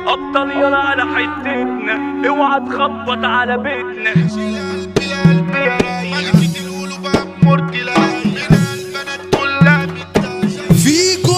ابطال يلا على حتتنا اوعى تخبط على بيتنا فيكو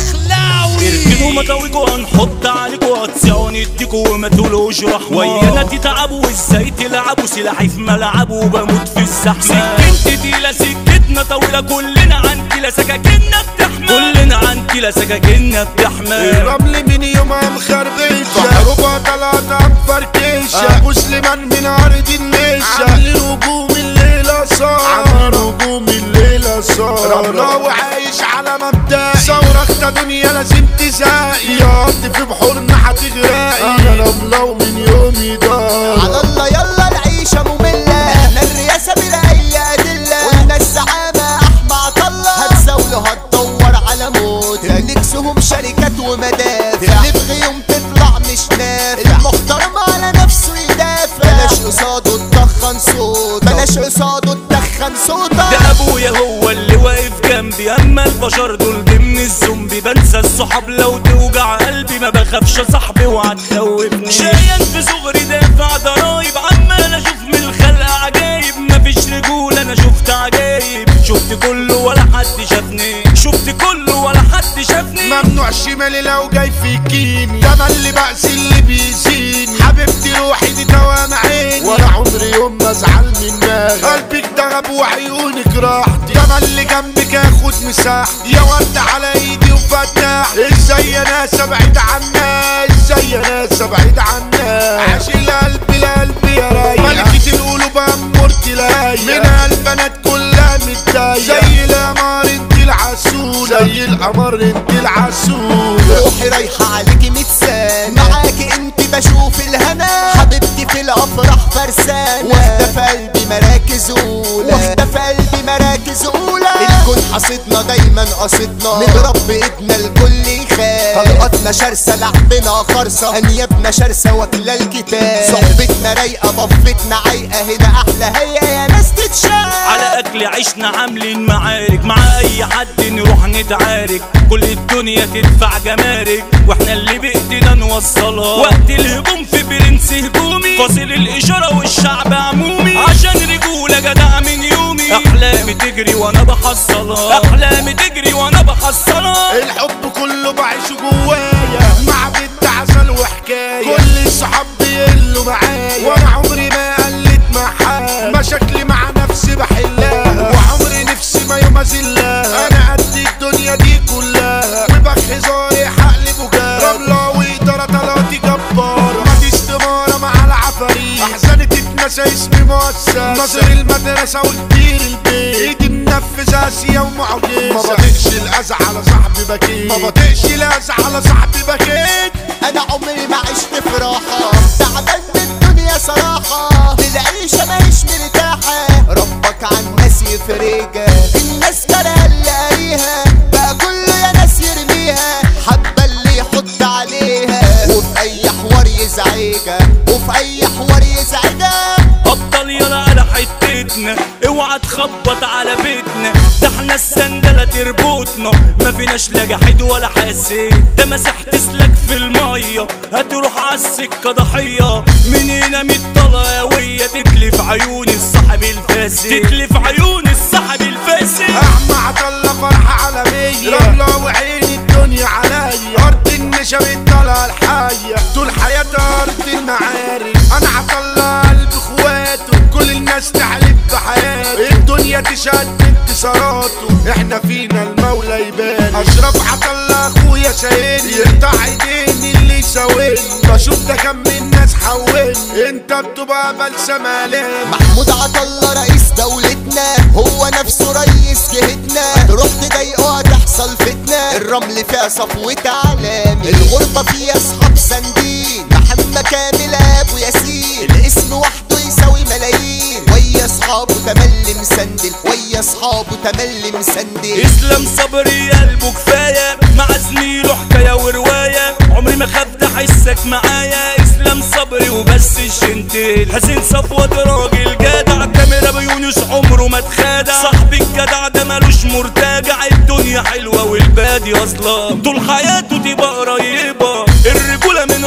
دخلاوي اركنوا مطاويكوا هنحط عليكوا هتسعوا نديكوا وما تقولوش رحمة ويانا تتعبوا وازاي تلعبوا سلاحي في ملعبه وبموت في الزحمة سكنتي تقيلة سكتنا طويلة كلنا عن كلا سكاكيننا بتحمى كلنا عن كلا سكاكيننا بتحمى الرمل من يومها مخربشة بحروبها طلعت مفركشة مسلمان من عرض النشا عاملين هجوم الليلة صار عاملين هجوم الليلة صار رملة وعايش على مبدأ ثورة اختا دنيا لازم تزاقي يقضي في بحورنا هتغرقي انا رملة ومن يومي ضايع على الله يلا العيشة مملة احنا الرئاسة بلا اي ادلة واحنا الزعامة احمى عطلة هتزاولوا هتدور على موت نكسهم شركات ومدافع اللي بغيهم تطلع مش نافع المحترم على نفسه يدافع بلاش قصاده تدخن صوت بلاش قصاده تدخن صوتك ده ابويا هو اللي واقف جنبي اما البشر دول ضمن الزومبي بنسى الصحاب لو توجع قلبي ما بخافش يا صاحبي وهتخوفني شايل في صغري دافع ضرايب عمال اشوف من الخلق عجايب مفيش رجولة انا شفت عجايب شفت كله ولا حد شافني شفت كله ولا حد شافني ممنوع شمالي لو جاي فيكيني ده اللي بأس اللي بيزيني حبيبتي روحي دي دوام عيني ولا عمري يوم ما ازعل منها قلبك دغب وعيونك راحتي ده اللي جنبك اخد مساحتي يا ورد على ايدي وفتح ازاي يا ناس ابعد عنا ازاي يا ناس ابعد عنا عاشق قلبي لقلبي يا رايق ملكة القلوب امورتي لايق منها البنات كلها متضايقة زي القمر انت العسولة زي القمر انت العسولة روحي رايحة عليكي ميت سنة معاكي انت بشوف الهنا حبيبتي في الافراح فرسانة واخدة في قلبي مراكز اولى واخدة في قلبي مراكز اولى الكون حصدنا دايما قصدنا نضرب بايدنا الكل يخاف طلقاتنا شرسة لعبنا خرصة انيابنا شرسة واكلة الكتاب صحبتنا رايقة ضفتنا عايقة هنا احلى هي يا ناس تتشاف على اكل عشنا عاملين معارك مع اي حد نروح نتعارك كل الدنيا تدفع جمارك واحنا اللي بايدينا نوصلها وقت الهجوم في برنس هجومي فاصل الاشاره والشعب عمومي عشان رجوله جدع من يومي احلامي تجري وانا بحصلها احلامي تجري وانا بحصلها الحب كله بعيشه جوايا مع بنت عسل وحكاية كل الصحاب بيقلوا معايا وانا عمري ما قلت معاها مشاكلي مع نفسي بحلها وعمري نفسي ما يوم ازلها انا قد الدنيا دي كلها وبخ هزاري حقلب وجاه رملة وإدارة طلعتي جبارة ما دي استمارة مع العفاريت احزاني تتنسى اسمي مؤثر ناظر المدرسة وكبير البيت ايدي منفذة اسيا ومعجزة ما بطيقش الاذى على صاحبي بكيت ما بطيقش الاذى على صاحبي بكيت انا عمري ما عشت في راحة تعبان من الدنيا صراحة للعيشة ماهيش مرتاحة ربك عن الناس يفرجها الناس كره اللي قاريها بقى كله يا ناس يرميها حبة اللي يحط عليها وفي اي حوار يزعجها وفي اي حوار يزعجها ابطال يلا على حتتنا اوعى تخبط على بيتنا ده احنا السندلة تربطنا ما فيناش لا جحيد ولا حسيت ده مسح تسلك في المية هتروح عالسكة ضحية من هنا ميت طلاوية تتلف عيون الصاحب الفاسد تتلف عيون الصاحب الفاسد احمى عطلة فرحة عالمية رملة وعين الدنيا عليا ارض النشا بالطلعة الحية طول حياتها ارض المعارك انا عطلة قلب اخواته كل الناس تحلف بحياته الدنيا تشهد بانتصاراته احنا فينا المولى يبان اشرف عطلة اخويا شايلني يقطع ايدين اللي يساويني بشوف ده كم من ناس حولني انت بتبقى بلسم الام محمود عطلة رئيس دولتنا هو نفسه رئيس جهتنا تروح تضايقه هتحصل فتنة الرمل فيها صفوة علامي الغربة فيها اصحاب سندين محمد كامل ابو ياسين الاسم وحده يساوي ملايين ويا اصحابه تملي مسندل ويا اصحابه تملي مسندل اسلام صبري قلبه كفايه مع زميله حكايه وروايه عمري ما خاف ده حسك معايا اسلام صبري وبس الشنتين حسين صفوت راجل جدع كاميرا بيونس عمره ما اتخادع صاحبي الجدع ده ملوش مرتجع الدنيا حلوه والبادي اصلا طول حياته تبقى قريبه الرجوله من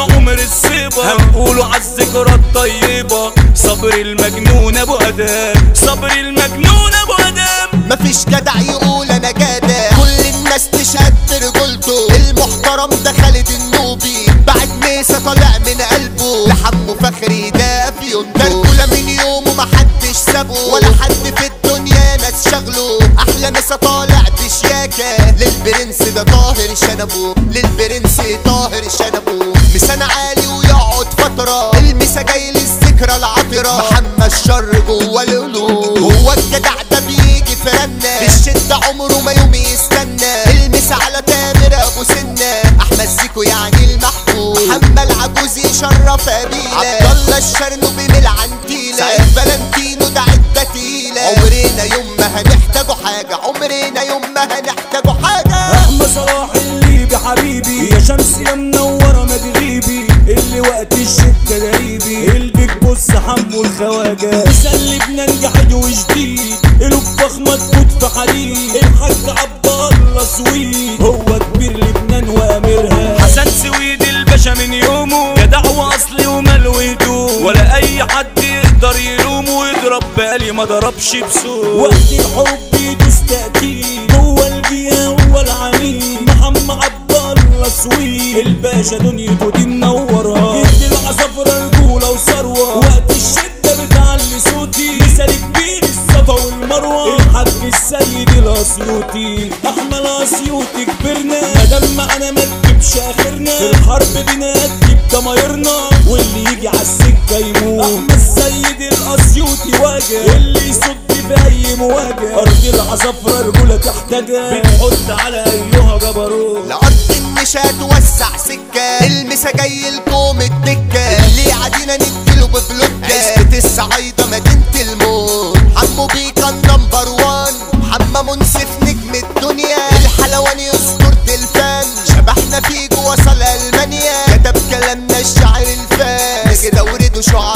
عمر الصيبة هنقوله عالذكرى الطيبة صبر المجنون ابو ادم صبر المجنون ابو ادم مفيش جدع يقول انا جدع كل الناس تشهد برجولته المحترم ده خالد النوبي بعد ميسا طالع من قلبه لحمه فخري ده في يوم ده من يومه محدش سابه ولا حد في الدنيا ناس شغله احلى مسا طالع بشياكة للبرنس ده طاهر شنبه للبرنس طاهر شنبه مسان عالي ويقعد فترة المسا جاي للذكرى العطرة محمد شر جوه القلوب هو الجدع ده بيجي في رنة في الشدة عمره ما يوم يستنى المسا على تامر ابو سنة احمد زيكو يعني المحبوب محمد عجوز يشرف قبيلة عبد الله الشرنوبي من العنتيلة سعيد فالنتينو ده عدة تقيلة عمرنا يوم ما هنحتاجوا حاجة عمرنا يوم ما هنحتاجوا حاجة احمد صلاح الليبي حبيبي يا شمس يا منورة ما تغيبي اللي وقت الشدة قريبي البيك بص حمو الخواجة مثال لبنان جحد وجديد قلوب فخمة تفوت في حديد الحاج عبد الله سويد هو كبير لبنان وامرها حسن سويد الباشا من يومه جدع واصلي وملويته ولا اي حد يقدر يلومه ويضرب بالي ما ضربش بسوق وقت الحب يدوس تأكيد هو الجيا هو العميد محمد عبد الله سويد الباشا دنيته دي منورة يدي العصافرة رجولة وثروة وقت الشدة بتعلي صوتي مثال كبير الصفا والمروة الحاج السيد الاسيوطي احمد اسيوطي كبرنا مادام معانا ما تجيبش اخرنا في الحرب دي نجيب ضمايرنا واللي يجي على السكة يموت احمد السيد الاسيوطي واجه اللي يصد في اي مواجهة ارض العصافرة رجولة تحتاجها بنحط على ايها جبروت لأرض مش هتوسع سكة المسا جاي الكوم الدكة اللي عادينا نديله ببلوكة عزبة الصعايدة مدينة الموت حمو بيكا النمبر وان حمى منصف نجم الدنيا الحلواني اسطورة الفن شبحنا فيه وصل المانيا كتب كلامنا الشاعر الفان نجد ورده شعار